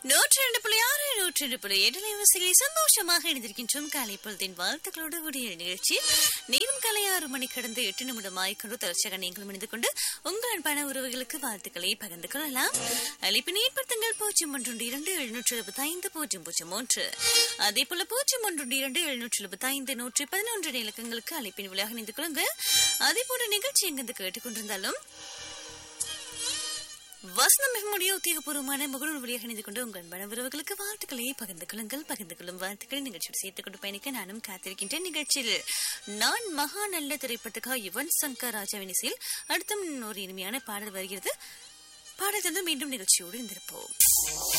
நூற்றி ரெண்டு புள்ளி ஆறு நூற்றி ரெண்டு புள்ளி எட்டு நிமிஷங்களை சந்தோஷமாக இணைந்திருக்கின்றோம் காலை பொழுதின் வாழ்த்துக்களோடு கூடிய நிகழ்ச்சி நேரம் காலை ஆறு மணி கடந்து எட்டு நிமிடம் ஆய்கொண்டு தொடர்ச்சியாக நீங்களும் இணைந்து கொண்டு உங்கள் அன்பான உறவுகளுக்கு வாழ்த்துக்களை பகிர்ந்து கொள்ளலாம் அழைப்பினை ஏற்படுத்துங்கள் பூஜ்ஜியம் ஒன்று இரண்டு எழுநூற்றி எழுபத்தி ஐந்து பூஜ்ஜியம் பூஜ்ஜியம் மூன்று அதே போல பூஜ்ஜியம் ஒன்று இரண்டு எழுநூற்றி எழுபத்தி ஐந்து நூற்றி பதினொன்று இலக்கங்களுக்கு அழைப்பின் வழியாக இணைந்து கொள்ளுங்க அதே போன்ற நிகழ்ச்சி எங்கிருந்து கேட்டுக்கொண்டிருந்தாலும் வசனம் மிகமுடிய உத்தியோகபூர்வமான முகநூல் வழியாக இணைந்து கொண்டு உங்கள் அன்பான உறவுகளுக்கு வாழ்த்துக்களை பகிர்ந்து கொள்ளுங்கள் பகிர்ந்து கொள்ளும் வாழ்த்துக்களை நிகழ்ச்சியில் சேர்த்துக் கொண்டு பயணிக்க நானும் காத்திருக்கின்றேன் நிகழ்ச்சியில் நான் மகா நல்ல திரைப்படத்துக்காக யுவன் சங்கர் ராஜாவின் இசையில் அடுத்தும் ஒரு இனிமையான பாடல் வருகிறது பாடல் தந்து மீண்டும் நிகழ்ச்சியோடு இருந்திருப்போம்